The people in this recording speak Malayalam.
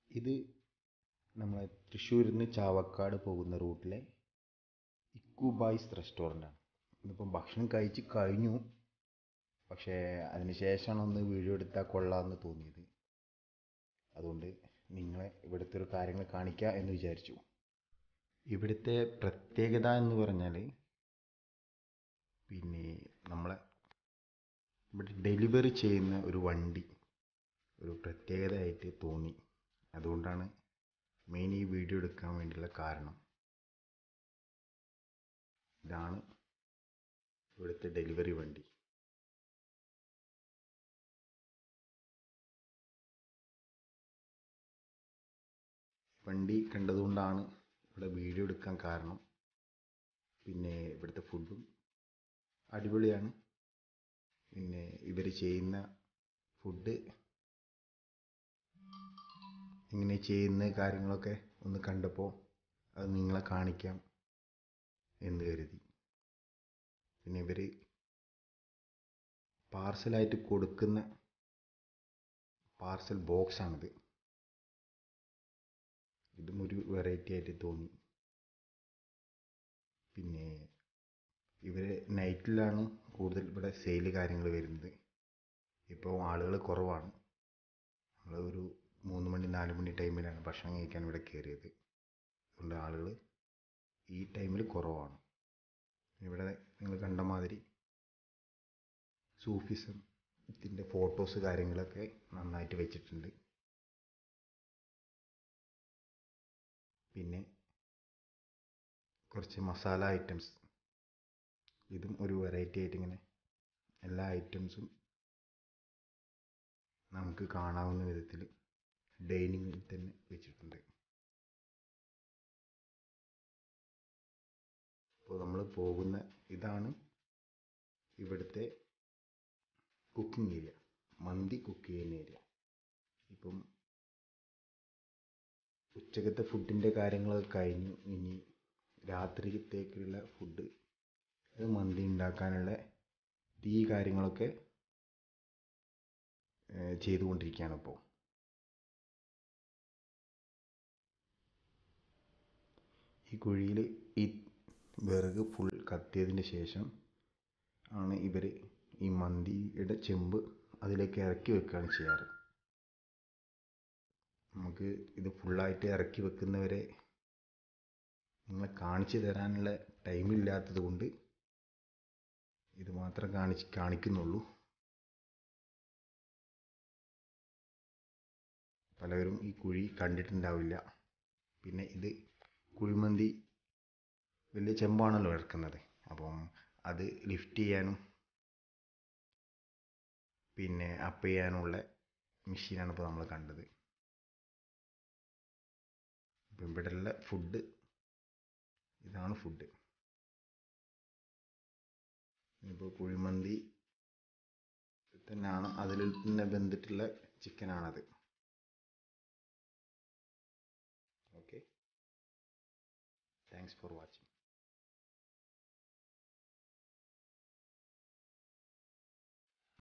ഇത് നമ്മളെ തൃശ്ശൂരിൽ നിന്ന് ചാവക്കാട് പോകുന്ന റൂട്ടിലെ ഇക്കു ബായ്സ് റെസ്റ്റോറൻ്റാണ് ഇതിപ്പം ഭക്ഷണം കഴിച്ച് കഴിഞ്ഞു പക്ഷേ അതിന് ശേഷമാണ് ഒന്ന് വീഡിയോ എടുത്താൽ കൊള്ളാമെന്ന് തോന്നിയത് അതുകൊണ്ട് നിങ്ങളെ ഇവിടുത്തെ ഒരു കാര്യങ്ങൾ കാണിക്കുക എന്ന് വിചാരിച്ചു ഇവിടുത്തെ പ്രത്യേകത എന്ന് പറഞ്ഞാൽ പിന്നെ നമ്മളെ ഇവിടെ ഡെലിവറി ചെയ്യുന്ന ഒരു വണ്ടി ഒരു പ്രത്യേകതയായിട്ട് തോന്നി അതുകൊണ്ടാണ് മെയിൻ ഈ വീഡിയോ എടുക്കാൻ വേണ്ടിയുള്ള കാരണം ഇതാണ് ഇവിടുത്തെ ഡെലിവറി വണ്ടി വണ്ടി കണ്ടതുകൊണ്ടാണ് ഇവിടെ വീഡിയോ എടുക്കാൻ കാരണം പിന്നെ ഇവിടുത്തെ ഫുഡും അടിപൊളിയാണ് പിന്നെ ഇവർ ചെയ്യുന്ന ഫുഡ് എങ്ങനെ ചെയ്യുന്ന കാര്യങ്ങളൊക്കെ ഒന്ന് കണ്ടപ്പോൾ അത് നിങ്ങളെ കാണിക്കാം എന്ന് കരുതി പിന്നെ ഇവർ പാർസലായിട്ട് കൊടുക്കുന്ന പാർസൽ ബോക്സാണിത് ഇതും ഒരു വെറൈറ്റി ആയിട്ട് തോന്നി പിന്നെ ഇവർ നൈറ്റിലാണ് കൂടുതൽ ഇവിടെ സെയിൽ കാര്യങ്ങൾ വരുന്നത് ഇപ്പോൾ ആളുകൾ കുറവാണ് നമ്മൾ ഒരു മൂന്ന് മണി നാല് മണി ടൈമിലാണ് ഭക്ഷണം കഴിക്കാൻ ഇവിടെ കയറിയത് അതുകൊണ്ട് ആളുകൾ ഈ ടൈമിൽ കുറവാണ് ഇവിടെ നിങ്ങൾ കണ്ട മാതിരി സൂഫിസം ഇതിൻ്റെ ഫോട്ടോസ് കാര്യങ്ങളൊക്കെ നന്നായിട്ട് വെച്ചിട്ടുണ്ട് പിന്നെ കുറച്ച് മസാല ഐറ്റംസ് ഇതും ഒരു വെറൈറ്റി ആയിട്ട് ഇങ്ങനെ എല്ലാ ഐറ്റംസും നമുക്ക് കാണാവുന്ന വിധത്തിൽ ഡൈനിങ്ങിൽ തന്നെ വെച്ചിട്ടുണ്ട് അപ്പോൾ നമ്മൾ പോകുന്ന ഇതാണ് ഇവിടുത്തെ കുക്കിംഗ് ഏരിയ മന്തി കുക്ക് ചെയ്യുന്ന ഏരിയ ഇപ്പം ഉച്ചക്കത്തെ ഫുഡിൻ്റെ കാര്യങ്ങളൊക്കെ കഴിഞ്ഞു ഇനി രാത്രിക്കത്തേക്കുള്ള ഫുഡ് അത് മന്തി ഉണ്ടാക്കാനുള്ള തീ കാര്യങ്ങളൊക്കെ ചെയ്തുകൊണ്ടിരിക്കുകയാണ് ഇപ്പോൾ ഈ കുഴിയിൽ ഈ വിറക് ഫുൾ കത്തിയതിന് ശേഷം ആണ് ഇവർ ഈ മന്തിയുടെ ചെമ്പ് അതിലേക്ക് ഇറക്കി വെക്കുകയാണ് ചെയ്യാറ് നമുക്ക് ഇത് ഫുള്ളായിട്ട് ഇറക്കി വെക്കുന്നവരെ നിങ്ങളെ കാണിച്ചു തരാനുള്ള ടൈമില്ലാത്തത് കൊണ്ട് ഇത് മാത്രം കാണിച്ച് കാണിക്കുന്നുള്ളൂ പലരും ഈ കുഴി കണ്ടിട്ടുണ്ടാവില്ല പിന്നെ ഇത് കുഴിമന്തി വലിയ ചെമ്പാണല്ലോ ഇറക്കുന്നത് അപ്പം അത് ലിഫ്റ്റ് ചെയ്യാനും പിന്നെ അപ്പ് ചെയ്യാനുള്ള മെഷീനാണ് ഇപ്പോൾ നമ്മൾ കണ്ടത് ഇപ്പം ഇവിടെയുള്ള ഫുഡ് ഇതാണ് ഫുഡ് ഇപ്പോൾ കുഴിമന്തി തന്നെയാണ് അതിൽ തന്നെ വെന്തിട്ടുള്ള ചിക്കനാണത് ഓക്കെ താങ്ക്സ് ഫോർ വാച്ചിങ്